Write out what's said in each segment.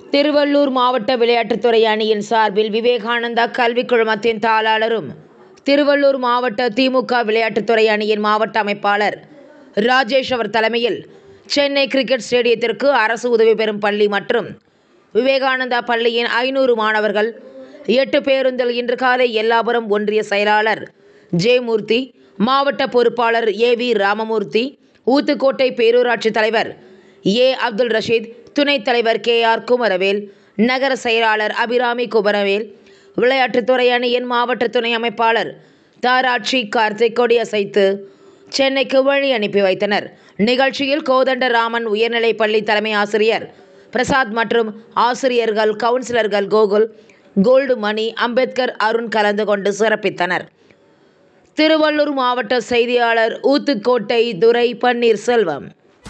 திருவள்ளூர் மாவட்ட விளையாட்டுத்துறை அணியின் சார்பில் விவேகானந்தா கல்விக் குழுமத்தின் தாளாளரும் திருவள்ளூர் மாவட்ட திமுக விளையாட்டுத்துறை அணியின் மாவட்ட அமைப்பாளர் ராஜேஷ் அவர் தலைமையில் சென்னை கிரிக்கெட் ஸ்டேடியத்திற்கு அரசு உதவி பெறும் பள்ளி மற்றும் விவேகானந்தா பள்ளியின் ஐநூறு மாணவர்கள் எட்டு பேருந்தில் இன்று காலை எல்லாபுரம் ஒன்றிய செயலாளர் ஜெயமூர்த்தி மாவட்ட பொறுப்பாளர் ஏ வி ராமமூர்த்தி ஊத்துக்கோட்டை பேரூராட்சி தலைவர் ஏ அப்துல் ரஷீத் துணைத் தலைவர் கே ஆர் குமரவேல் நகர செயலாளர் அபிராமி குமரவேல் விளையாட்டுத்துறை அணியின் மாவட்ட துணை அமைப்பாளர் தாராட்சி கார்த்திக் கொடியசைத்து சென்னைக்கு வழி அனுப்பி வைத்தனர் நிகழ்ச்சியில் கோதண்டராமன் உயர்நிலைப் பள்ளி தலைமை ஆசிரியர் பிரசாத் மற்றும் ஆசிரியர்கள் கவுன்சிலர்கள் கோகுல் கோல்டு மணி அம்பேத்கர் அருண் கலந்து கொண்டு சிறப்பித்தனர் திருவள்ளூர் மாவட்ட செய்தியாளர் ஊத்துக்கோட்டை துரை பன்னீர்செல்வம்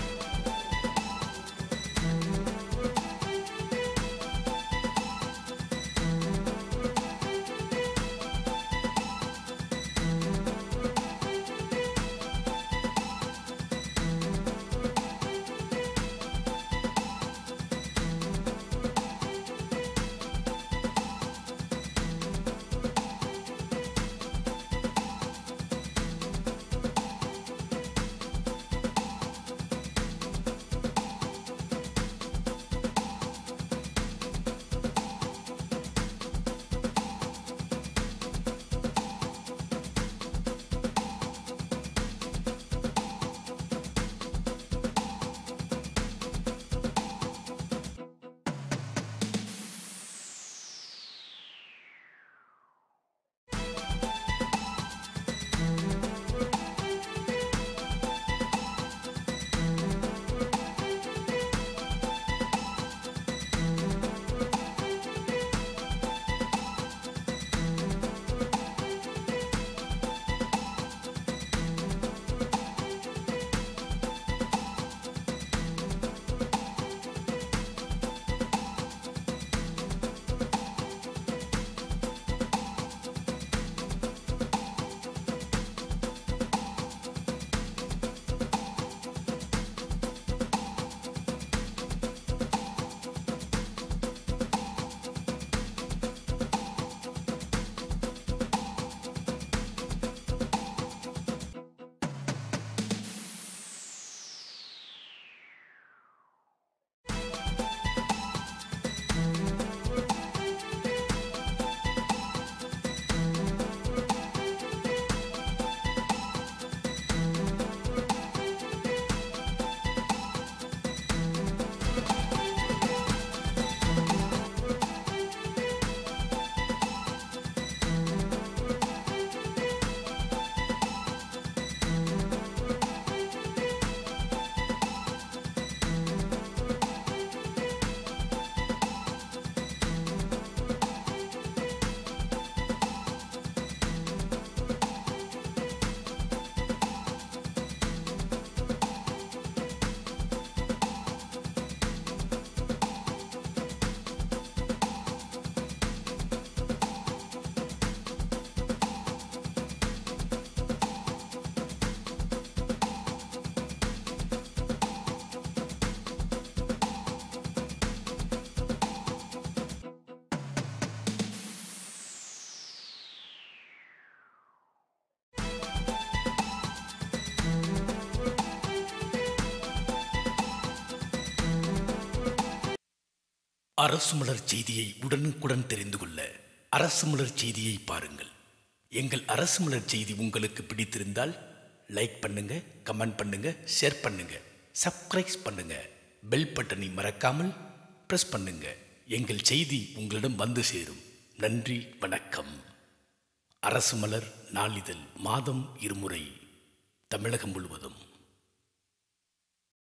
அரசு மலர் செய்தியை உடனுக்குடன் தெரிந்து கொள்ள அரசு மலர் செய்தியை பாருங்கள் எங்கள் அரசு மலர் செய்தி உங்களுக்கு பிடித்திருந்தால் லைக் பண்ணுங்க கமெண்ட் பண்ணுங்க ஷேர் பண்ணுங்க சப்ஸ்கிரைப் பண்ணுங்க பெல் பட்டனை மறக்காமல் பிரஸ் பண்ணுங்க எங்கள் செய்தி உங்களிடம் வந்து சேரும் நன்றி வணக்கம் அரசு மலர் நாளிதழ் மாதம் இருமுறை தமிழகம் முழுவதும்